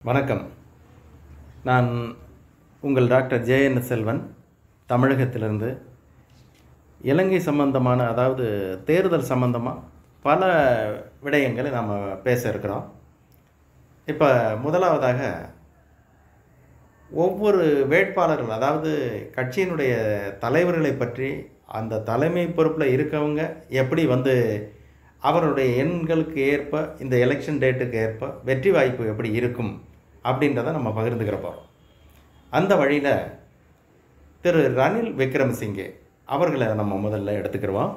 வணக்கம் நான் உங்கள் டாக்டர் ஜேஎன் செல்வன் தமிழகத்திலிருந்து இலங்கை சம்பந்தமான அதாவது தேர்தல் சம்பந்தமாக பல விடயங்களை நாம் பேச இருக்கிறோம் இப்போ முதலாவதாக ஒவ்வொரு வேட்பாளர்கள் அதாவது கட்சியினுடைய தலைவர்களை பற்றி அந்த தலைமை பொறுப்பில் இருக்கவங்க எப்படி வந்து அவருடைய எண்களுக்கு ஏற்ப இந்த எலெக்ஷன் டேட்டுக்கு ஏற்ப வெற்றி வாய்ப்பு எப்படி இருக்கும் அப்படின்றத நம்ம பகிர்ந்துக்கிற போகிறோம் அந்த வழியில் திரு ரணில் விக்ரமசிங்கே அவர்களை நம்ம முதல்ல எடுத்துக்கிடுவோம்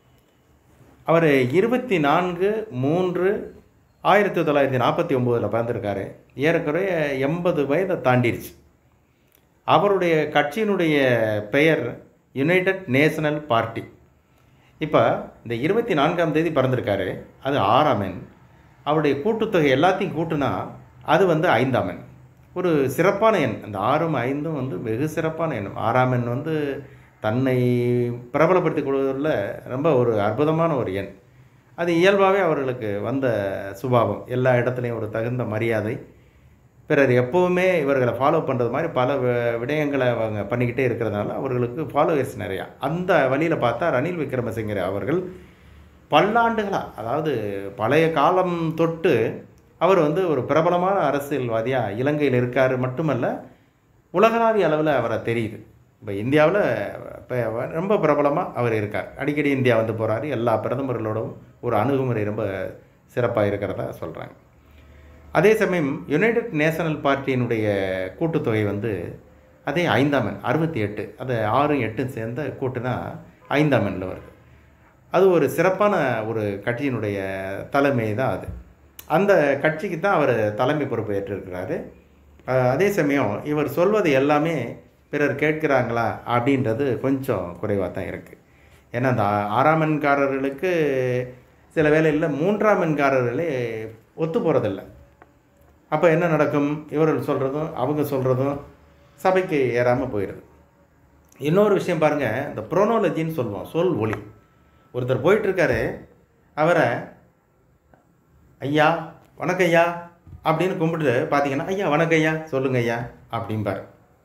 அவர் இருபத்தி நான்கு மூன்று ஆயிரத்தி தொள்ளாயிரத்தி நாற்பத்தி ஒம்போதில் பிறந்திருக்காரு ஏறக்குறைய எண்பது வயதை தாண்டிடுச்சு அவருடைய கட்சியினுடைய பெயர் யுனைடெட் நேஷனல் பார்ட்டி இப்போ இந்த இருபத்தி நான்காம் தேதி பிறந்திருக்காரு அது ஆறாம் எண் அவருடைய கூட்டுத்தொகை எல்லாத்தையும் கூட்டுனா அது வந்து ஐந்தாம் எண் ஒரு சிறப்பான எண் அந்த ஆறும் ஐந்தும் வந்து வெகு சிறப்பான எண் ஆறாம் எண் வந்து தன்னை பிரபலப்படுத்திக் கொள்வதில் ரொம்ப ஒரு அற்புதமான ஒரு எண் அது இயல்பாகவே அவர்களுக்கு வந்த சுபாவம் எல்லா இடத்துலையும் ஒரு தகுந்த மரியாதை பிறர் எப்போவுமே இவர்களை ஃபாலோ பண்ணுறது மாதிரி பல வி- விடயங்களை அவங்க பண்ணிக்கிட்டே இருக்கிறதுனால அவர்களுக்கு ஃபாலோவர்ஸ் நிறையா அந்த வழியில் பார்த்தா ரணில் விக்ரமசிங்கே அவர்கள் பல்லாண்டுகளாக அதாவது பழைய காலம் தொட்டு அவர் வந்து ஒரு பிரபலமான அரசியல்வாதியாக இலங்கையில் இருக்கார் மட்டுமல்ல உலகளாவிய அளவில் அவரை தெரியுது இப்போ இந்தியாவில் இப்போ ரொம்ப பிரபலமாக அவர் இருக்கார் அடிக்கடி இந்தியா வந்து போகிறாரு எல்லா பிரதமர்களோடவும் ஒரு அணுகுமுறை ரொம்ப சிறப்பாக இருக்கிறதா சொல்கிறாங்க அதே சமயம் யுனைடெட் நேஷனல் பார்ட்டியினுடைய கூட்டுத்தொகை வந்து அதே ஐந்தாம் எண் அறுபத்தி எட்டு அது ஆறு எட்டும் சேர்ந்த கூட்டுனா ஐந்தாம் எண்ணில் வருது அது ஒரு சிறப்பான ஒரு கட்சியினுடைய தலைமை தான் அது அந்த கட்சிக்கு தான் அவர் தலைமை பொறுப்பு ஏற்றிருக்கிறாரு அஹ் அதே சமயம் இவர் சொல்வது எல்லாமே பிறர் கேட்கிறாங்களா அப்படின்றது கொஞ்சம் குறைவாக தான் இருக்குது ஏன்னா அந்த ஆ- ஆறாம் எண்காரர்களுக்கு சில வேளையில் மூன்றாம் எண்காரர்களே ஒத்து போகிறதில்ல அப்போ என்ன நடக்கும் இவர்கள் சொல்கிறதும் அவங்க சொல்கிறதும் சபைக்கு ஏறாமல் போயிடுது இன்னொரு விஷயம் பாருங்கள் இந்த ப்ரோனோலஜின்னு சொல்லுவோம் சொல் ஒளி ஒருத்தர் போயிட்டுருக்காரு அவரை ஐயா வணக்கம் ஐயா அப்படின்னு கும்பிட்டு பார்த்தீங்கன்னா ஐயா வணக்கம் ஐயா சொல்லுங்க ஐயா அப்படிம்பார்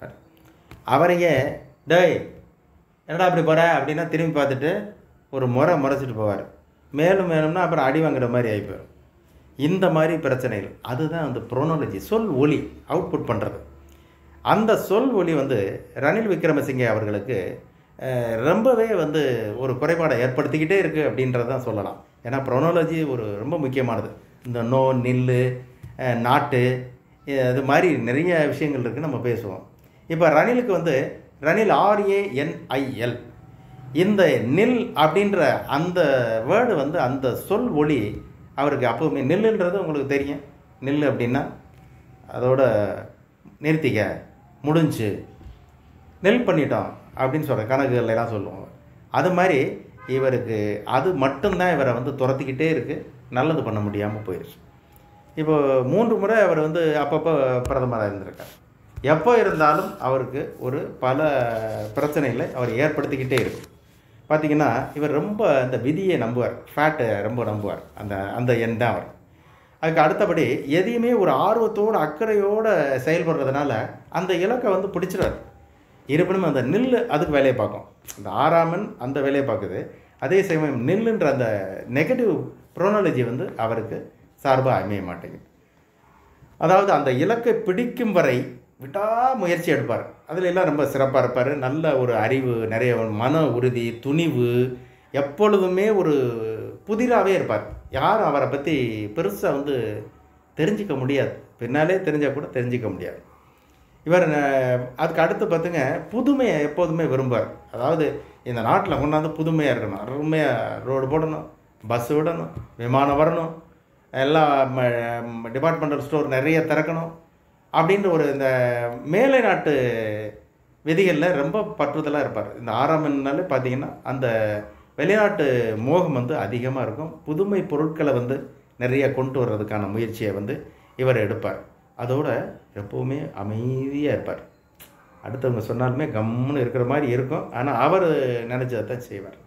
அவரையே டேய் என்னடா அப்படி போகிற அப்படின்னா திரும்பி பார்த்துட்டு ஒரு முறை முறைச்சிட்டு போவார் மேலும் மேலும்னா அப்புறம் அடி வாங்குற மாதிரி ஆகி போயிடும் இந்த மாதிரி பிரச்சனைகள் அதுதான் அந்த ப்ரோனாலஜி சொல் ஒலி அவுட்புட் பண்ணுறது அந்த சொல் ஒலி வந்து ரணில் விக்ரமசிங்கே அவர்களுக்கு அஹ், ரொம்பவே வந்து ஒரு குறைபாடை ஏற்படுத்திக்கிட்டே இருக்குது அப்படின்றத தான் சொல்லலாம் ஏன்னா ப்ரோனாலஜி ஒரு ரொம்ப முக்கியமானது இந்த நோ நில்லு அஹ், நாட்டு அஹ், அது மாதிரி நிறைய விஷயங்கள் இருக்குது நம்ம பேசுவோம் இப்போ ரணிலுக்கு வந்து ரணில் ஆர்ஏஎன்ஐஎல் இந்த நில் அப்படின்ற அந்த வேர்டு வந்து அந்த சொல் ஒளி அவருக்கு அப்போவுமே நில்லுன்றது உங்களுக்கு தெரியும் நில் அப்படின்னா அதோட நிறுத்திக்க முடிஞ்சு நெல் பண்ணிட்டோம் அப்படின்னு சொல்கிற கணக்குகள் எல்லாம் சொல்லுவோம் அது மாதிரி இவருக்கு அது மட்டும்தான் இவரை வந்து துரத்திக்கிட்டே இருக்குது நல்லது பண்ண முடியாமல் போயிடுச்சு இப்போ மூன்று முறை அவர் வந்து அப்பப்போ பிரதமராக இருந்திருக்கார் எப்போ இருந்தாலும் அவருக்கு ஒரு பல பிரச்சனைகளை அவர் ஏற்படுத்திக்கிட்டே இருக்கும் பார்த்தீங்கன்னா இவர் ரொம்ப அந்த விதியை நம்புவார் ஃபேட்டை ரொம்ப நம்புவார் அந்த அந்த எண் தான் அவர் அதுக்கு அடுத்தபடி எதையுமே ஒரு ஆர்வத்தோடு அக்கறையோடு செயல்படுறதுனால அந்த இலக்கை வந்து பிடிச்சிடாரு இருப்பினும் அந்த நில்லு அதுக்கு வேலையை பார்க்கும் அந்த ஆறாமன் அந்த வேலையை பார்க்குது அதே சமயம் நில்லுன்ற அந்த நெகட்டிவ் ப்ரோனாலஜி வந்து அவருக்கு சார்பாக அமைய மாட்டேங்குது அதாவது அந்த இலக்கை பிடிக்கும் வரை விட்டா முயற்சி எடுப்பார் அதில் எல்லாம் ரொம்ப சிறப்பாக இருப்பார் நல்ல ஒரு அறிவு நிறைய மன உறுதி துணிவு எப்பொழுதுமே ஒரு புதிராகவே இருப்பார் யாரும் அவரை பற்றி பெருசாக வந்து தெரிஞ்சிக்க முடியாது பின்னாலே தெரிஞ்சால் கூட தெரிஞ்சிக்க முடியாது இவர் அஹ், அதுக்கு அடுத்து பார்த்துங்க புதுமையை எப்போதுமே விரும்புவார் அதாவது இந்த நாட்டில் கொண்டாந்து புதுமையாக இருக்கணும் அருமையாக ரோடு போடணும் பஸ் விடணும் விமானம் வரணும் எல்லாம் டிபார்ட்மெண்டல் ஸ்டோர் நிறைய திறக்கணும் அப்படின்ற ஒரு இந்த மேலை நாட்டு விதிகளில் ரொம்ப பற்றுதலாக இருப்பார் இந்த ஆறாம் எண்ணாலே பார்த்தீங்கன்னா அந்த வெளிநாட்டு மோகம் வந்து அதிகமாக இருக்கும் புதுமை பொருட்களை வந்து நிறைய கொண்டு வர்றதுக்கான முயற்சியை வந்து இவர் எடுப்பார் அதோட எப்போவுமே அமைதியாக இருப்பார் அடுத்தவங்க சொன்னாலுமே கம்முன்னு இருக்கிற மாதிரி இருக்கும் ஆனால் அவர் நினச்சதை தான் செய்வார்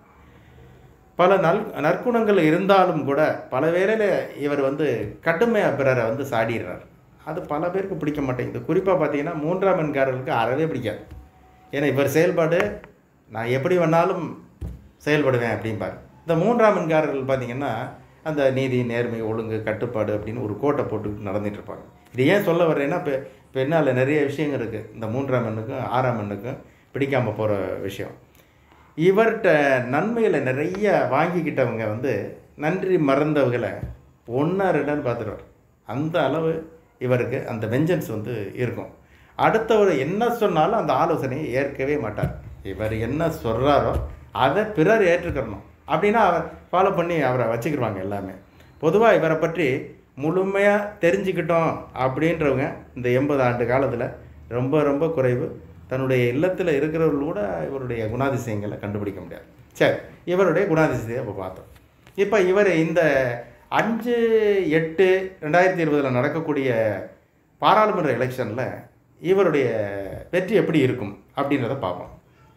பல நல் நற்குணங்கள் இருந்தாலும் கூட பல வேளையில் இவர் வந்து கடுமையாக பிறரை வந்து சாடிடுறார் அது பல பேருக்கு பிடிக்க மாட்டேங்குது குறிப்பாக பார்த்தீங்கன்னா மூன்றாம் எண்காரர்களுக்கு அறவே பிடிக்காது ஏன்னா இவர் செயல்பாடு நான் எப்படி வேணாலும் செயல்படுவேன் அப்படிம்பார் இந்த மூன்றாம் எண்காரர்கள் பார்த்தீங்கன்னா அந்த நீதி நேர்மை ஒழுங்கு கட்டுப்பாடு அப்படின்னு ஒரு கோட்டை போட்டுக்கிட்டு நடந்துட்டு இருப்பாங்க இது ஏன் சொல்ல வர்றேன்னா இப்போ இப்போ என்னால் நிறைய விஷயங்கள் இருக்குது இந்த மூன்றாம் எண்ணுக்கும் ஆறாம் எண்ணுக்கும் பிடிக்காமல் போகிற விஷயம் இவர்கிட்ட நன்மைகளை நிறைய வாங்கிக்கிட்டவங்க வந்து நன்றி மறந்தவங்களை ஒன்றா ரெண்டான்னு பார்த்துருவார் அந்த அளவு இவருக்கு அந்த வெஞ்சன்ஸ் வந்து இருக்கும் அடுத்தவர் என்ன சொன்னாலும் அந்த ஆலோசனையை ஏற்கவே மாட்டார் இவர் என்ன சொல்கிறாரோ அதை பிறர் ஏற்றுக்கிறணும் அப்படின்னா அவர் ஃபாலோ பண்ணி அவரை வச்சுக்கிடுவாங்க எல்லாமே பொதுவாக இவரை பற்றி முழுமையாக தெரிஞ்சுக்கிட்டோம் அப்படின்றவங்க இந்த எண்பது ஆண்டு காலத்தில் ரொம்ப ரொம்ப குறைவு தன்னுடைய இல்லத்தில் இருக்கிறவர்கள் கூட இவருடைய குணாதிசயங்களை கண்டுபிடிக்க முடியாது சரி இவருடைய குணாதிசயத்தை இப்போ பார்த்தோம் இப்போ இவர் இந்த அஞ்சு எட்டு ரெண்டாயிரத்தி இருபதில் நடக்கக்கூடிய பாராளுமன்ற எலெக்ஷனில் இவருடைய வெற்றி எப்படி இருக்கும் அப்படின்றத பார்ப்போம்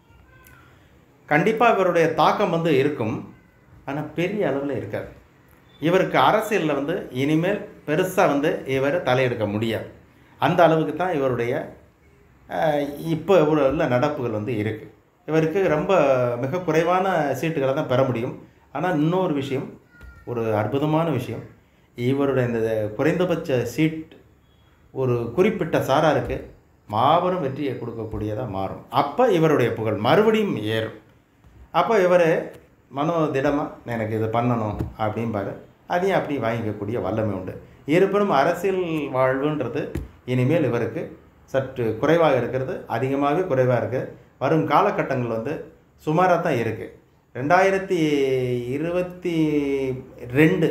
கண்டிப்பாக இவருடைய தாக்கம் வந்து இருக்கும் ஆனால் பெரிய அளவில் இருக்காது இவருக்கு அரசியலில் வந்து இனிமேல் பெருசாக வந்து இவர் தலையெடுக்க முடியாது அந்த அளவுக்கு தான் இவருடைய அஹ், இப்போ உள்ள நடப்புகள் வந்து இருக்குது இவருக்கு ரொம்ப மிக குறைவான சீட்டுகளை தான் பெற முடியும் ஆனால் இன்னொரு விஷயம் ஒரு அற்புதமான விஷயம் இவருடைய இந்த குறைந்தபட்ச சீட் ஒரு குறிப்பிட்ட சாராருக்கு மாபெரும் வெற்றியை கொடுக்கக்கூடியதாக மாறும் அப்போ இவருடைய புகழ் மறுபடியும் ஏறும் அப்போ இவர் மனோ திடமாக எனக்கு இது பண்ணணும் அப்படிம்பாரு அதையும் அப்படி வாங்கிக்கக்கூடிய வல்லமை உண்டு இருப்பினும் அரசியல் வாழ்வுன்றது இனிமேல் இவருக்கு சற்று குறைவாக இருக்கிறது அதிகமாகவே குறைவாக இருக்குது வரும் காலகட்டங்கள் வந்து சுமாராக தான் இருக்குது ரெண்டாயிரத்தி இருபத்தி ரெண்டு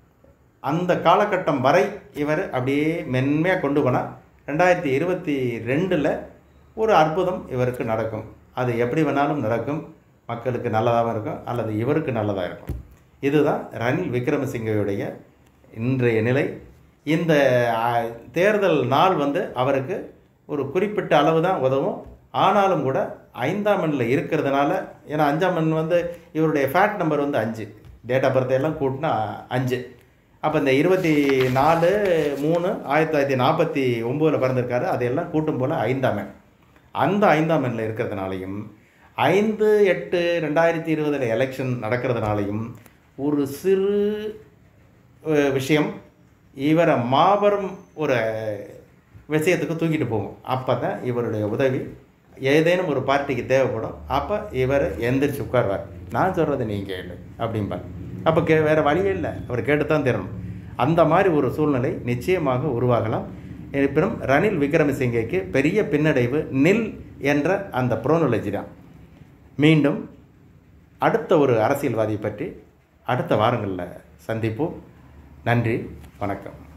அந்த காலகட்டம் வரை இவர் அப்படியே மென்மையாக கொண்டு போனால் ரெண்டாயிரத்தி இருபத்தி ரெண்டில் ஒரு அற்புதம் இவருக்கு நடக்கும் அது எப்படி வேணாலும் நடக்கும் மக்களுக்கு நல்லதாகவும் இருக்கும் அல்லது இவருக்கு நல்லதாக இருக்கும் இதுதான் ரணில் விக்ரமசிங்கவுடைய இன்றைய நிலை இந்த ஆ, தேர்தல் நாள் வந்து அவருக்கு ஒரு குறிப்பிட்ட அளவு தான் உதவும் ஆனாலும் கூட ஐந்தாம் எண்ணில் இருக்கிறதுனால ஏன்னா அஞ்சாம் எண் வந்து இவருடைய ஃபேட் நம்பர் வந்து அஞ்சு டேட் ஆஃப் பர்த் எல்லாம் கூட்டினா அஞ்சு அப்போ இந்த இருபத்தி நாலு மூணு ஆயிரத்தி தொள்ளாயிரத்தி நாற்பத்தி ஒம்போதில் பிறந்திருக்காரு அதையெல்லாம் கூட்டும் போல் ஐந்தாம் எண் அந்த ஐந்தாம் எண்ணில் இருக்கிறதுனாலையும் ஐந்து எட்டு ரெண்டாயிரத்தி இருபதில் எலெக்ஷன் நடக்கிறதுனாலையும் ஒரு சிறு அஹ், விஷயம் இவரை மாபெரும் ஒரு விஷயத்துக்கு தூக்கிட்டு போகும் அப்போ தான் இவருடைய உதவி ஏதேனும் ஒரு பார்ட்டிக்கு தேவைப்படும் அப்போ இவர் எந்திரிச்சு உட்கார்வார் நான் சொல்கிறத நீங்கள் கேளு அப்படிம்பார் அப்போ கே வேறு வழியே இல்லை அவர் கேட்டு தான் தரணும் அந்த மாதிரி ஒரு சூழ்நிலை நிச்சயமாக உருவாகலாம் இருப்பினும் ரணில் விக்ரமசிங்கேக்கு பெரிய பின்னடைவு நில் என்ற அந்த ப்ரோனலஜி தான் மீண்டும் அடுத்த ஒரு அரசியல்வாதியை பற்றி அடுத்த வாரங்களில் சந்திப்போம் நன்றி வணக்கம்